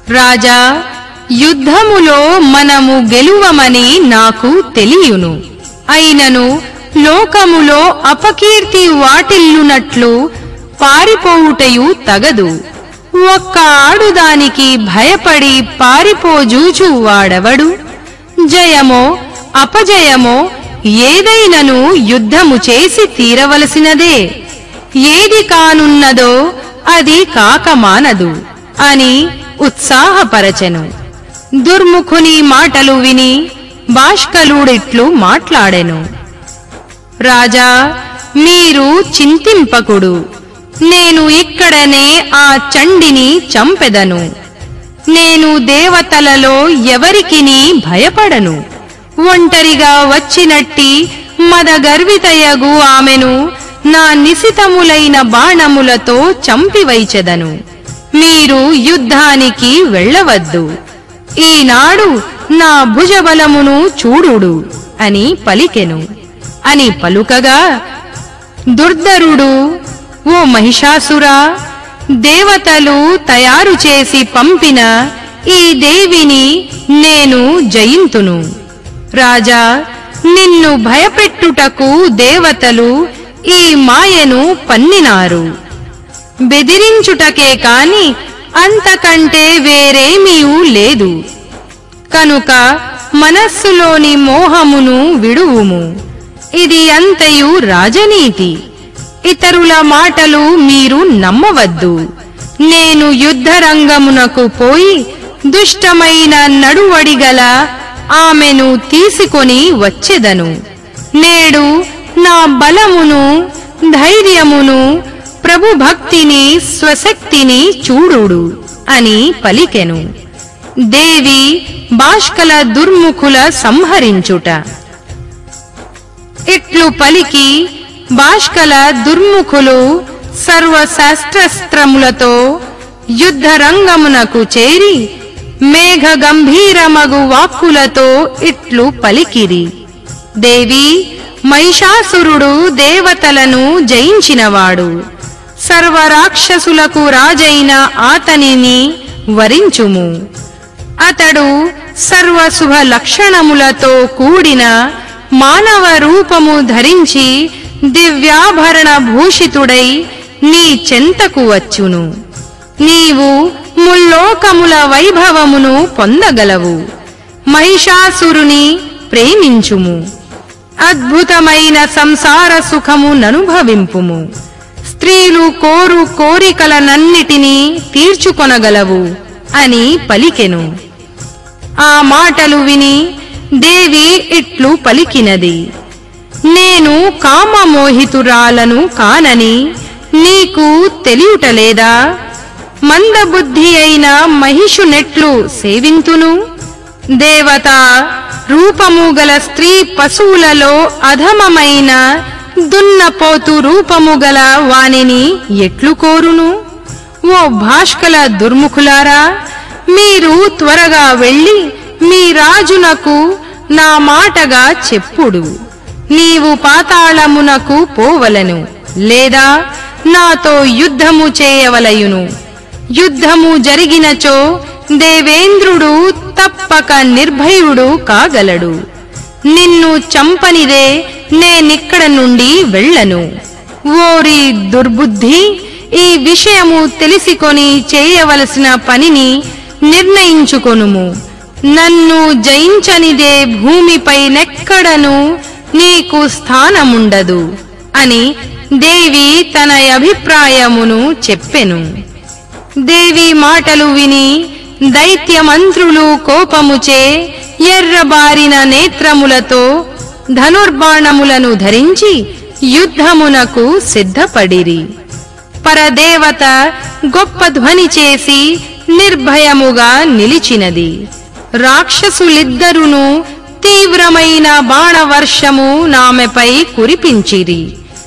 రాజా యుద్ధములో మనము గెలువమని నాకు తెలియును అయినను లోకములో అపకీర్తి వాటిల్లునట్లు పారిపోవుటయు తగదు ఒక్క ఆడుదానికి భయపడి పారిపోజూచు వాడెవడు జయమో అపజయమో ఏదైనను యుద్ధము చేసి తీరవలసినదే ఏది కానున్నదో అది కాకమానదు అని ఉత్సాహపరచెను దుర్ముఖుని మాటలు విని బాష్కలుడిట్లు మాట్లాడెను రాజా మీరు చింతింపకుడు నేను ఇక్కడనే ఆ చండిని చంపెదను నేను దేవతలలో ఎవరికిని భయపడను ఒంటరిగా వచ్చినట్టి మదగర్వితయగు ఆమెను నా నిశితములైన బాణములతో చంపివైచెదను మీరు యుద్ధానికి వెళ్ళవద్దు ఈనాడు నా భుజబలమును చూడుడు అని పలికెను అని పలుకగా దుర్ధరుడు ఓ మహిషాసురా దేవతలు తయారు చేసి పంపిన ఈ దేవిని నేను జయింతును రాజా నిన్ను భయపెట్టుటకు దేవతలు ఈ మాయను పన్నినారు బెదిరించుటకే కాని అంతకంటే వేరేమీయూ లేదు కనుక మనస్సులోని మోహమును విడువుము ఇది అంతయు రాజనీతి ఇతరుల మాటలు మీరు నమ్మవద్దు నేను యుద్ధరంగమునకు పోయి దుష్టమైన నడువడిగల ఆమెను తీసుకొని వచ్చెదను నేడు నా బలమును ధైర్యమును ప్రభు భక్తిని స్వశక్తిని చూడుడు అని పలికెను దేవి బాష్కల దుర్ముఖుల సంహరించుట ఇట్లు పలికి బాష్కల దుర్ముఖులు సర్వశాస్త్రస్త్రములతో యుద్ధరంగమునకు చేరి మేఘ గంభీరమగు వాక్కులతో ఇట్లు పలికిరి దేవి మహిషాసురుడు దేవతలను జయించినవాడు సర్వరాక్షసులకు రాజైన ఆతనిని వరించుము అతడు సర్వశుభ లక్షణములతో కూడిన మానవ రూపము ధరించి దివ్యాభరణ భూషితుడై నీ చెంతకు వచ్చును నీవు ముల్లోకముల వైభవమును పొందగలవు మహిషాసురుని ప్రేమించుము అద్భుతమైన సంసార సుఖము ననుభవింపుము స్త్రీలు కోరు కోరికలనన్నిటినీ తీర్చుకొనగలవు అని పలికెను ఆ మాటలు విని దేవి ఇట్లు పలికినది నేను కామమోహితురాలను కానని నీకు తెలియుటలేదా మందబుద్ధి అయిన మహిషునెట్లు సేవింతును దేవత రూపము గల స్త్రీ పశువులలో అధమమైన దున్నపోతు రూపము గల వానిని ఎట్లు కోరును ఓ భాష్కల దుర్ముఖులారా మీరు త్వరగా వెళ్ళి మీ రాజునకు నా మాటగా చెప్పుడు నీవు పాతాళమునకు పోవలను లేదా నాతో యుద్ధము చేయవలయును యుద్ధము జరిగినచో దేవేంద్రుడు తప్పక నిర్భయుడు కాగలడు నిన్ను చంపనిదే నేనిక్కడ నుండి వెళ్ళను ఓరి దుర్బుద్ధి ఈ విషయము తెలిసికొని చేయవలసిన పనిని నిర్ణయించుకొనుము నన్ను జయించనిదే భూమిపై నెక్కడను నీకు స్థానముండదు అని దేవి తన అభిప్రాయమును చెప్పెను దేవి మాటలు విని దైత్యమంత్రులు కోపముచే ఎర్రబారిన నేత్రములతో ధనుర్బాణములను ధరించి యుద్ధమునకు సిద్ధపడిరి పరదేవత గొప్ప ధ్వని చేసి నిర్భయముగా నిలిచినది రాక్షసులిద్దరును తీవ్రమైన బాణవర్షము నామెపై కురిపించిరి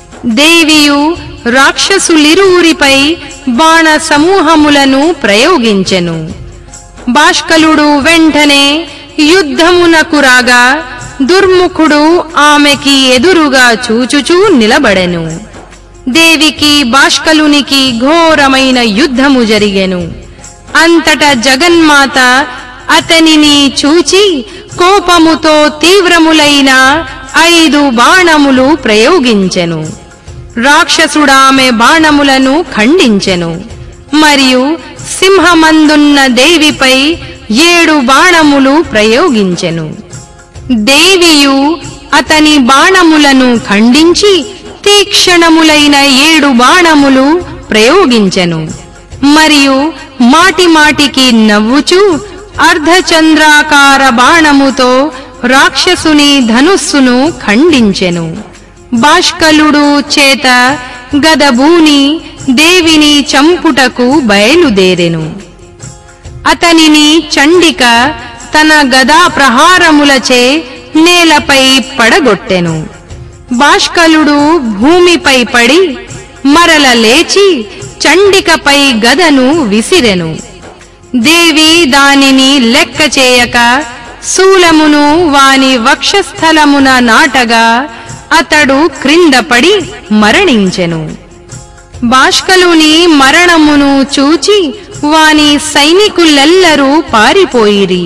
దేవియు రాక్షసులిరువురిపై బాణ సమూహములను ప్రయోగించెను బాష్కలుడు వెంటనే యుద్ధమునకు రాగా దుర్ముఖుడు ఆమెకి ఎదురుగా చూచుచూ నిలబడెను దేవికి బాష్కలునికి ఘోరమైన యుద్ధము జరిగెను అంతట జగన్మాత అతనిని చూచి కోపముతో తీవ్రములైన ఐదు బాణములు ప్రయోగించెను రాక్షసుడామె బాణములను ఖండించెను మరియు సింహమందున్న దేవిపై ఏడు బాణములు ప్రయోగించెను దేవియు అతని బాణములను ఖండించి తీక్షణములైన ఏడు బాణములు ప్రయోగించెను మరియు మాటిమాటికి నవ్వుచూ అర్ధచంద్రాకార బాణముతో రాక్షసుని ధనుస్సును ఖండించెను బాష్కలుడు చేత గదబూని దేవిని చంపుటకు బయలుదేరెను అతనిని చండిక తన గదా ప్రహారములచే నేలపై పడగొట్టెను బాష్కలుడు భూమిపై పడి మరల లేచి చండికపై గదను విసిరెను దేవి దానిని లెక్క చేయక శూలమును వాని వక్షస్థలమున నాటగా అతడు క్రింద పడి మరణించెను బాష్కలుని మరణమును చూచి వాని సైనికులెల్లరూ పారిపోయిరి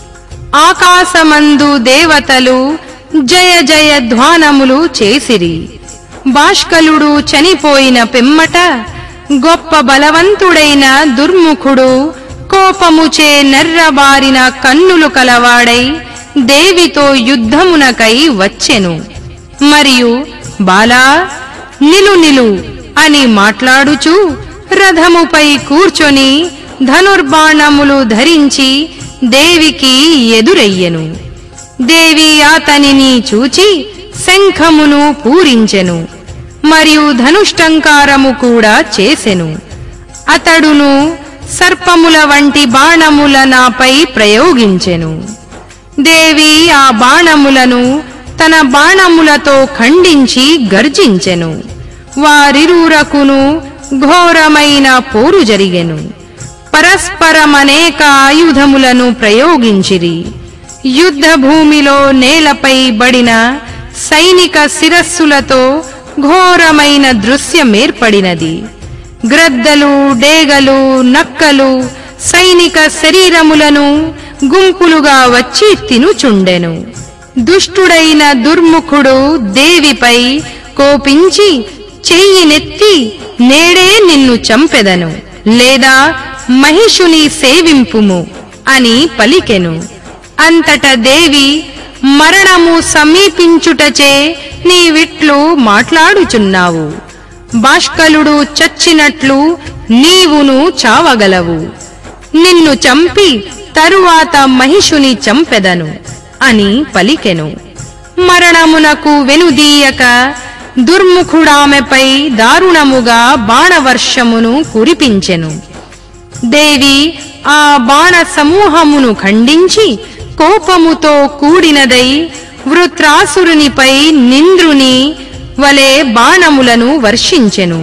ఆకాశమందు దేవతలు జయ జయ ధ్వానములు చేసిరి బాష్కలుడు చనిపోయిన పిమ్మట గొప్ప బలవంతుడైన దుర్ముఖుడు కోపముచే నెర్రబారిన కన్నులు కలవాడై దేవితో యుద్ధమునకై వచ్చెను మరియు బాలా నిలు నిలు అని మాట్లాడుచూ రథముపై కూర్చొని ధనుర్బాణములు ధరించి దేవికి ఎదురయ్యెను దేవి అతనిని చూచి శంఖమును పూరించెను మరియు ధనుష్టంకారము కూడా చేసెను అతడును సర్పముల వంటి బాణముల నాపై ప్రయోగించెను దేవి ఆ బాణములను తన బాణములతో ఖండించి గర్జించెను వారిరువురకును ఘోరమైన పోరు జరిగెను పరస్పరమనేక ఆయుధములను ప్రయోగించిరి యుద్ధ భూమిలో నేలపై బడిన సైనిక శిరస్సులతో ఘోరమైన దృశ్యమేర్పడినది గ్రద్దలు డేగలు నక్కలు సైనిక శరీరములను గుంపులుగా వచ్చి తినుచుండెను దుష్టుడైన దుర్ముఖుడు దేవిపై కోపించి చెయ్యినెత్తి నేడే నిన్ను చంపెదను లేదా మహిషుని సేవింపుము అని పలికెను అంతట దేవి మరణము సమీపించుటచే నీవిట్లు మాట్లాడుచున్నావు బాష్కలుడు చచ్చినట్లు నీవును చావగలవు నిన్ను చంపి తరువాత మహిషుని చంపెదను అని పలికెను మరణమునకు వెనుదీయక దుర్ముఖుడామెపై దారుణముగా బాణవర్షమును కురిపించెను దేవి ఆ బాణ సమూహమును ఖండించి కోపముతో కూడినదై వృత్రాసురునిపై నింద్రుని వలె బాణములను వర్షించెను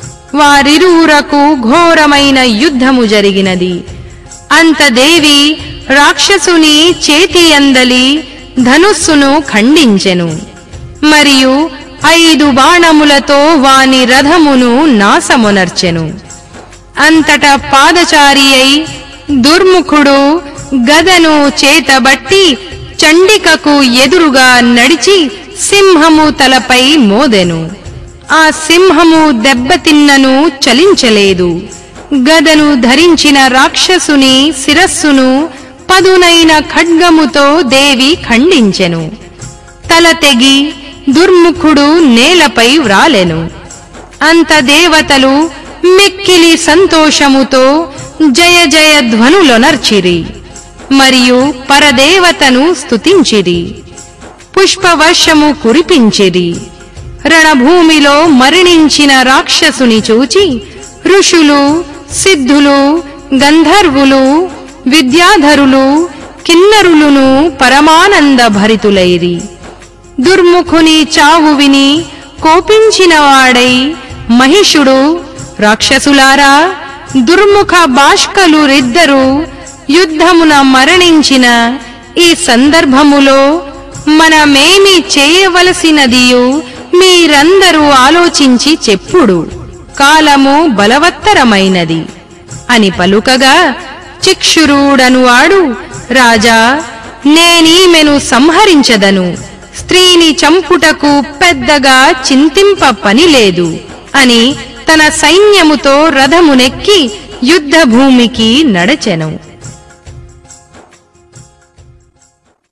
వారిరువురకు ఘోరమైన యుద్ధము జరిగినది అంత దేవి రాక్షసుని చేతి అందలి ధనుస్సును ఖండించెను మరియు ఐదు బాణములతో వాని రథమును నాశమునర్చెను అంతట పాదచారి అయి దుర్ముఖుడు గదను చేతబట్టి చండికకు ఎదురుగా నడిచి సింహము తలపై మోదెను ఆ సింహము దెబ్బతిన్నను చలించలేదు గదను ధరించిన రాక్షసుని శిరస్సును పదునైన ఖడ్గముతో దేవి ఖండించెను తల తెగి దుర్ముఖుడు నేలపై వ్రాలెను అంత దేవతలు మిక్కిలి సంతోషముతో జయ జయ ధ్వనులొనర్చిరి మరియు పరదేవతను స్తుతించిరి పుష్పవర్షము కురిపించిరి రణభూమిలో మరణించిన రాక్షసుని చూచి ఋషులు సిద్ధులు గంధర్వులు విద్యాధరులు కిన్నరులును పరమానంద భరితులైరి దుర్ముఖుని చావు విని కోపించినవాడై మహిషుడు రాక్షసులారా దుర్ముఖ బాష్కలు రిద్దరు యుద్ధమున మరణించిన ఈ సందర్భములో మనమేమి చేయవలసినదియు మీరందరూ ఆలోచించి చెప్పుడు కాలము బలవత్తరమైనది అని పలుకగా చిక్షురుడను వాడు రాజా నేనీమెను సంహరించదను స్త్రీని చంపుటకు పెద్దగా చింతింప పని లేదు అని తన సైన్యముతో రథమునెక్కి యుద్ధభూమికి నడచెను